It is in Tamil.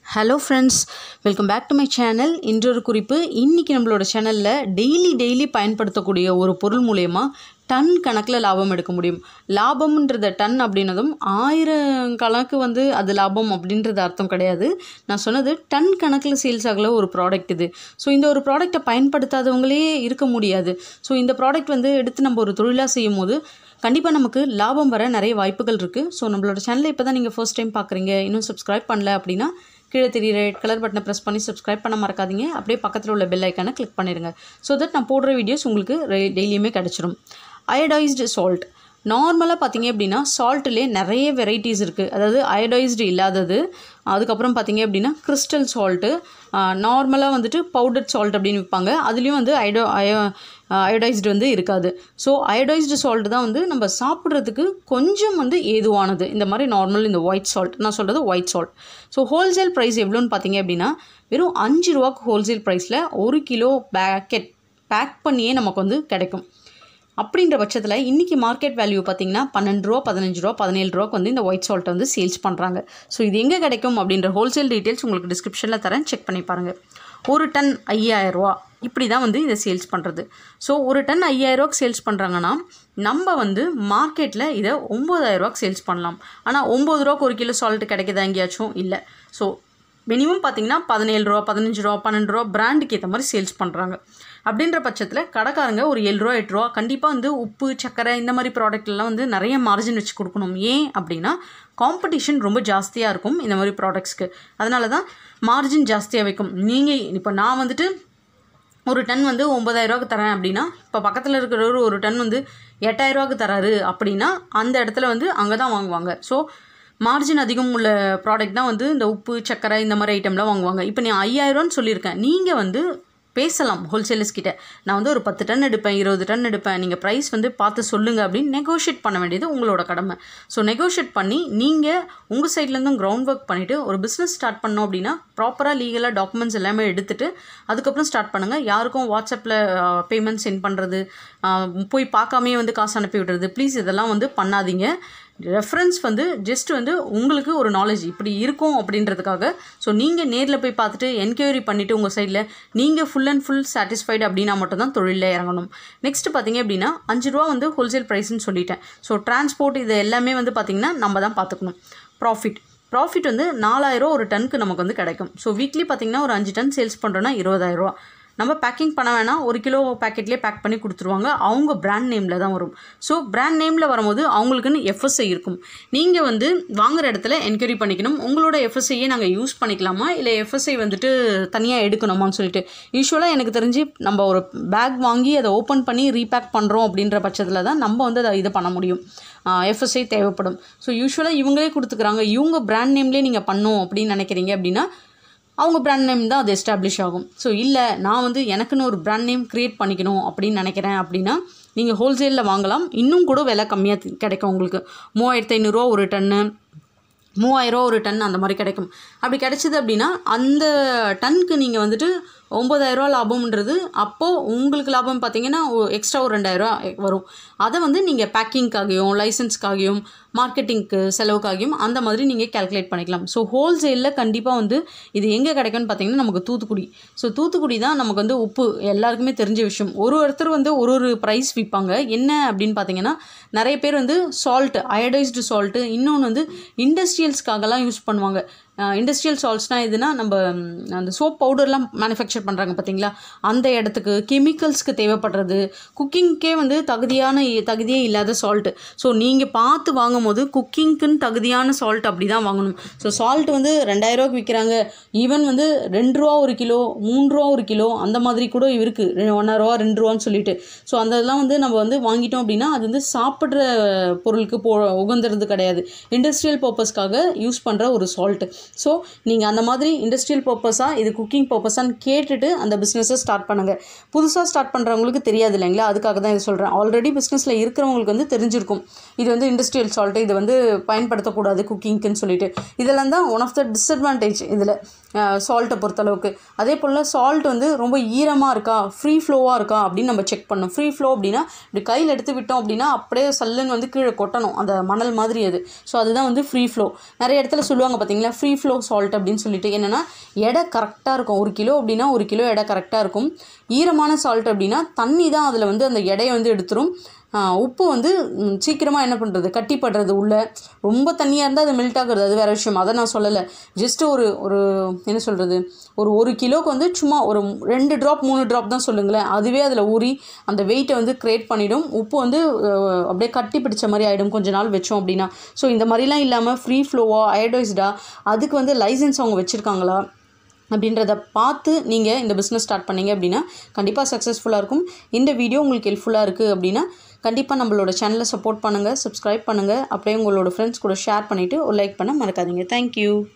hello friends welcome back to my channel இன்றொரு குறிப்பு இன்றைக்கி நம்மளோட சேனலில் டெய்லி டெய்லி பயன்படுத்தக்கூடிய ஒரு பொருள் மூலயமா டன் கணக்கில் லாபம் எடுக்க முடியும் லாபம்ன்றத டன் அப்படின்னதும் ஆயிரம் கணக்கு வந்து அது லாபம் அப்படின்றது அர்த்தம் கிடையாது நான் சொன்னது டன் கணக்கில் சேல்ஸ் ஆகல ஒரு ப்ராடக்ட் இது ஸோ இந்த ஒரு ப்ராடக்ட்டை பயன்படுத்தாதவங்களே இருக்க முடியாது ஸோ இந்த ப்ராடக்ட் வந்து எடுத்து நம்ம ஒரு தொழிலாக செய்யும் போது கண்டிப்பாக நமக்கு லாபம் வர நிறைய வாய்ப்புகள் இருக்குது ஸோ நம்மளோட சேனலை இப்போ தான் நீங்கள் ஃபர்ஸ்ட் டைம் பார்க்குறீங்க இன்னும் சப்ஸ்கிரைப் பண்ணல அப்படின்னா கீழே தெரியுற ரெட் கலர் பட்டனை ப்ரெஸ் பண்ணி சப்ஸ்கிரைப் பண்ண மறக்காதீங்க அப்படியே பக்கத்தில் உள்ள பெல் ஐக்கானை கிளிக் பண்ணிடுங்க ஸோ தட் நான் போடுற வீடியோஸ் உங்களுக்கு டெய்லியுமே கிடச்சிரும் அயடைஸ்டு சால்ட் நார்மலாக பார்த்தீங்க அப்படின்னா சால்ட்லேயே நிறைய வெரைட்டிஸ் இருக்குது அதாவது அயடைஸ்டு இல்லாதது அதுக்கப்புறம் பார்த்தீங்க அப்படின்னா கிறிஸ்டல் சால்ட்டு நார்மலாக வந்துட்டு பவுடர் சால்ட் அப்படின்னு விற்பாங்க அதுலேயும் வந்து அயடோ அயோ அயோடைஸ்டு வந்து இருக்காது ஸோ அயோடைஸ்டு சால்ட் தான் வந்து நம்ம சாப்பிட்றதுக்கு கொஞ்சம் வந்து ஏதுவானது இந்த மாதிரி நார்மல் இந்த ஒயிட் சால்ட் நான் சொல்கிறது white salt so wholesale price எவ்வளோன்னு பார்த்தீங்க அப்படின்னா வெறும் அஞ்சு ரூபாக்கு ஹோல்சேல் ப்ரைஸில் ஒரு கிலோ பேக்கெட் பேக் பண்ணியே நமக்கு வந்து கிடைக்கும் அப்படின்ற பட்சத்தில் இன்றைக்கி மார்க்கெட் வேல்யூ பார்த்தீங்கன்னா பன்னெண்டு ரூபா பதினஞ்சு ரூபா பதினேழு ரூபாக்கு வந்து இந்த ஒயிட் சால்ட்டை வந்து சேல்ஸ் பண்ணுறாங்க ஸோ இது எங்கே கிடைக்கும் அப்படின்ற ஹோல்சேல் டீட்டெயில்ஸ் உங்களுக்கு டிஸ்கிரிப்ஷனில் தரேன் செக் பண்ணி பாருங்கள் ஒரு டன் ஐயாயிரரூவா இப்படி தான் வந்து இதை சேல்ஸ் பண்ணுறது ஸோ ஒரு டன் ஐயாயிரரூவாக்கு சேல்ஸ் பண்ணுறாங்கன்னா நம்ம வந்து மார்க்கெட்டில் இதை ஒம்பதாயிரரூவாக்கு சேல்ஸ் பண்ணலாம் ஆனால் ஒம்பது ரூபாக்கு ஒரு கிலோ சால்ட்டு கிடைக்குதா எங்கேயாச்சும் இல்லை ஸோ மினிமம் பார்த்தீங்கன்னா பதினேழு ரூபா பதினஞ்சு ரூபா பன்னெண்டு ரூபா பிராண்டுக்கு ஏற்ற மாதிரி சேல்ஸ் பண்ணுறாங்க அப்படின்ற பட்சத்தில் கடைக்காரங்க ஒரு ஏழு ரூபா எட்டு ரூபா கண்டிப்பாக வந்து உப்பு சக்கரை இந்த மாதிரி ப்ராடக்ட்லாம் வந்து நிறைய மார்ஜின் வச்சு கொடுக்கணும் ஏன் அப்படின்னா காம்படிஷன் ரொம்ப ஜாஸ்தியாக இருக்கும் இந்த மாதிரி ப்ராடக்ட்ஸ்க்கு அதனால தான் மார்ஜின் ஜாஸ்தியாக வைக்கும் நீங்கள் இப்போ நான் வந்துட்டு ஒரு டன் வந்து ஒம்பதாயிரரூவாக்கு தரேன் அப்படின்னா இப்போ பக்கத்தில் இருக்கிறவர் ஒரு டன் வந்து எட்டாயிரரூவாக்கு தராரு அப்படின்னா அந்த இடத்துல வந்து அங்கே தான் வாங்குவாங்க ஸோ மார்ஜின் அதிகம் உள்ள ப்ராடக்ட் தான் வந்து இந்த உப்பு சக்கரை இந்த மாதிரி ஐட்டம்லாம் வாங்குவாங்க இப்போ நீ ஐயாயிரரூவான்னு சொல்லியிருக்கேன் நீங்கள் வந்து பேசலாம் ஹோல்சேலர்ஸ் கிட்ட நான் வந்து ஒரு பத்து டன் எடுப்பேன் இருபது டன் எடுப்பேன் நீங்கள் ப்ரைஸ் வந்து பார்த்து சொல்லுங்கள் அப்படின்னு நெகோஷியேட் பண்ண வேண்டியது உங்களோட கடமை ஸோ நெகோஷியேட் பண்ணி நீங்கள் உங்கள் சைட்லேருந்தும் கிரவுண்ட் ஒர்க் பண்ணிவிட்டு ஒரு பிஸ்னஸ் ஸ்டார்ட் பண்ணோம் அப்படின்னா ப்ராப்பராக லீகலாக டாக்குமெண்ட்ஸ் எல்லாமே எடுத்துகிட்டு அதுக்கப்புறம் ஸ்டார்ட் பண்ணுங்கள் யாருக்கும் வாட்ஸ்அப்பில் பேமெண்ட் சென்ட் பண்ணுறது போய் பார்க்காமே வந்து காசு அனுப்பி விடுறது ப்ளீஸ் இதெல்லாம் வந்து பண்ணாதீங்க ரெஃபரன்ஸ் வந்து ஜஸ்ட் வந்து உங்களுக்கு ஒரு நாலேஜ் இப்படி இருக்கும் அப்படின்றதுக்காக ஸோ நீங்கள் நேரில் போய் பார்த்துட்டு என்கொயரி பண்ணிவிட்டு உங்கள் சைடில் நீங்கள் ஃபுல் அண்ட் ஃபுல் சாட்டிஸ்ஃபைடு அப்படின்னா மட்டும் தான் தொழிலில் இறங்கணும் நெக்ஸ்ட் பார்த்தீங்க அப்படின்னா அஞ்சு ரூபா வந்து ஹோல்சேல் ப்ரைஸ்னு சொல்லிட்டேன் ஸோ டிரான்ஸ்போர்ட் இது எல்லாமே வந்து பார்த்திங்கன்னா நம்ம தான் பார்த்துக்கணும் ப்ராஃபிட் ப்ராஃபிட் வந்து நாலாயிரம் ஒரு டனுக்கு நமக்கு வந்து கிடைக்கும் ஸோ வீக்லி பார்த்திங்கன்னா ஒரு அஞ்சு டன் சேல்ஸ் பண்ணுறோன்னா இருபதாயிரரூவா நம்ம பேக்கிங் பண்ண வேணாம் ஒரு கிலோ பேக்கெட்லேயே பேக் பண்ணி கொடுத்துருவாங்க அவங்க பிராண்ட் நேமில் தான் வரும் ஸோ பிராண்ட் நேமில் வரும்போது அவங்களுக்குன்னு எஃப்எஸ்ஐ இருக்கும் நீங்கள் வந்து வாங்குற இடத்துல என்கொயரி பண்ணிக்கணும் உங்களோட எஃப்எஸ்ஐயே நாங்கள் யூஸ் பண்ணிக்கலாமா இல்லை எஃப்எஸ்ஐ வந்துட்டு தனியாக எடுக்கணுமான்னு சொல்லிட்டு யூஸ்வலாக எனக்கு தெரிஞ்சு நம்ம ஒரு பேக் வாங்கி அதை ஓப்பன் பண்ணி ரீபேக் பண்ணுறோம் அப்படின்ற பட்சத்தில் தான் நம்ம வந்து அதை இது பண்ண முடியும் எஃப்எஸ்ஐ தேவைப்படும் ஸோ யூஸ்வலாக இவங்களே கொடுத்துக்குறாங்க இவங்க பிராண்ட் நேம்லேயே நீங்கள் பண்ணும் அப்படின்னு நினைக்கிறீங்க அப்படின்னா அவங்க பிராண்ட் நேம் தான் அது எஸ்டாப்ளிஷ் ஆகும் ஸோ இல்லை நான் வந்து எனக்குன்னு ஒரு பிராண்ட் நேம் க்ரியேட் பண்ணிக்கணும் அப்படின்னு நினைக்கிறேன் அப்படின்னா நீங்கள் ஹோல்சேலில் வாங்கலாம் இன்னும் கூட விலை கம்மியாக கிடைக்கும் உங்களுக்கு மூவாயிரத்து ஐநூறுரூவா ஒரு டன்னு மூவாயிரரூவா ஒரு டன் அந்த மாதிரி கிடைக்கும் அப்படி கிடைச்சிது அப்படின்னா அந்த டன்க்கு நீங்கள் வந்துட்டு ஒம்பதாயிரரூவா லாபம்ன்றது அப்போது உங்களுக்கு லாபம் பார்த்தீங்கன்னா எக்ஸ்ட்ரா ஒரு ரெண்டாயிரரூவா வரும் அதை வந்து நீங்கள் பேக்கிங்க்காகவும் லைசன்ஸ்க்காகவும் மார்க்கெட்டிங்க்கு செலவுக்காகவும் அந்த மாதிரி நீங்கள் கேல்குலேட் பண்ணிக்கலாம் ஸோ ஹோல்சேலில் கண்டிப்பாக வந்து இது எங்கே கிடைக்கும்னு பார்த்தீங்கன்னா நமக்கு தூத்துக்குடி ஸோ தூத்துக்குடி தான் நமக்கு வந்து உப்பு எல்லாருக்குமே தெரிஞ்ச விஷயம் ஒரு ஒருத்தர் வந்து ஒரு ஒரு ப்ரைஸ் விற்பாங்க என்ன அப்படின்னு பார்த்தீங்கன்னா நிறைய பேர் வந்து சால்ட் அயடைஸ்டு சால்ட்டு இன்னொன்று வந்து இண்டஸ்ட்ரியல்ஸ்க்காகலாம் யூஸ் பண்ணுவாங்க இண்டஸ்ட்ரியல் சால்ட்ஸ்னால் எதுனா நம்ம அந்த சோப் பவுடர்லாம் மேனுஃபேக்சர் பண்ணுறாங்க பார்த்தீங்களா அந்த இடத்துக்கு கெமிக்கல்ஸ்க்கு தேவைப்படுறது குக்கிங்க்கே வந்து தகுதியான தகுதியே இல்லாத சால்ட்டு ஸோ நீங்கள் பார்த்து வாங்கும் போது குக்கிங்க்குன்னு தகுதியான சால்ட் அப்படி தான் வாங்கணும் ஸோ சால்ட் வந்து ரெண்டாயிரரூவாக்கு விற்கிறாங்க ஈவன் வந்து ரெண்டு ரூபா ஒரு கிலோ மூணு ரூபா ஒரு கிலோ அந்த மாதிரி கூட இருக்குது ஒன்றரை ரூபா ரெண்டு ரூபான்னு சொல்லிட்டு ஸோ அந்த இதெல்லாம் வந்து நம்ம வந்து வாங்கிட்டோம் அப்படின்னா அது வந்து சாப்பிட்ற பொருளுக்கு போ உகந்துறது கிடையாது இண்டஸ்ட்ரியல் பர்பஸ்க்காக யூஸ் பண்ணுற ஒரு சால்ட்டு ஸோ நீங்கள் அந்த மாதிரி இண்டஸ்ட்ரியல் பர்பஸாக இது குக்கிங் பர்பஸான்னு கேட்டுட்டு அந்த பிஸ்னஸை ஸ்டார்ட் பண்ணுங்கள் புதுசாக ஸ்டார்ட் பண்ணுறவங்களுக்கு தெரியாது இல்லைங்களா அதுக்காக தான் இது சொல்கிறேன் ஆல்ரெடி பிஸ்னஸில் இருக்கிறவங்களுக்கு வந்து தெரிஞ்சிருக்கும் இது வந்து இண்டஸ்ட்ரியல் சால்ட்டு இது வந்து பயன்படுத்தக்கூடாது குக்கிங்க்குன்னு சொல்லிட்டு இதெல்லாம் தான் ஒன் ஆஃப் த டிஸ்அட்வான்டேஜ் இதில் சால்ட்டை பொறுத்தளவுக்கு அதே போல் சால்ட் வந்து ரொம்ப ஈரமாக இருக்கா ஃப்ரீ ஃப்ளோவாக இருக்கா அப்படின்னு நம்ம செக் பண்ணணும் ஃப்ரீ ஃப்ளோ அப்படின்னா இப்படி கையில் எடுத்து விட்டோம் அப்படின்னா அப்படியே சல்லுன்னு வந்து கீழே கொட்டணும் அந்த மணல் மாதிரி அது ஸோ அதுதான் வந்து ஃப்ரீ ஃப்ளோ நிறைய இடத்துல சொல்லுவாங்க பார்த்தீங்களா ஃப்ரீ ஃப்ளோ சால்ட் அப்படின்னு சொல்லிட்டு என்னென்னா எடை கரெக்டாக இருக்கும் ஒரு கிலோ அப்படின்னா ஒரு கிலோ எடை கரெக்டாக இருக்கும் ஈரமான சால்ட் அப்படின்னா தண்ணி தான் அதில் வந்து அந்த எடையை வந்து எடுத்துரும் ஆஹ் உப்பு வந்து சீக்கிரமாக என்ன பண்ணுறது கட்டிப்படுறது உள்ள ரொம்ப தண்ணியாக இருந்தால் அது மெல்ட் ஆகுறது அது வேறு விஷயம் அதை நான் சொல்லலை ஜஸ்ட்டு ஒரு ஒரு என்ன சொல்கிறது ஒரு ஒரு கிலோக்கு வந்து சும்மா ஒரு ரெண்டு ட்ராப் மூணு ட்ராப் தான் சொல்லுங்களேன் அதுவே அதில் ஊறி அந்த வெயிட்டை வந்து க்ரியேட் பண்ணிடும் உப்பு வந்து அஹ், அப்படியே கட்டி பிடிச்ச மாதிரி ஆகிடும் கொஞ்ச நாள் வச்சோம் அப்படின்னா ஸோ இந்த மாதிரிலாம் இல்லாமல் ஃப்ரீ ஃப்ளோவாக அயோடைஸ்டா அதுக்கு வந்து லைசன்ஸ் அவங்க வச்சுருக்காங்களா அப்படின்றத பார்த்து நீங்கள் இந்த பிஸ்னஸ் ஸ்டார்ட் பண்ணீங்க அப்படின்னா கண்டிப்பாக சக்ஸஸ்ஃபுல்லாக இருக்கும் இந்த வீடியோ உங்களுக்கு ஹெல்ப்ஃபுல்லாக இருக்குது அப்படின்னா கண்டிப்பாக நம்மளோட சேனலை சப்போர்ட் பண்ணுங்கள் சப்ஸ்கிரைப் பண்ணுங்கள் அப்படியே உங்களோட ஃப்ரெண்ட்ஸ் கூட ஷேர் பண்ணிவிட்டு ஒரு லைக் பண்ண மறக்காதீங்க தேங்க்யூ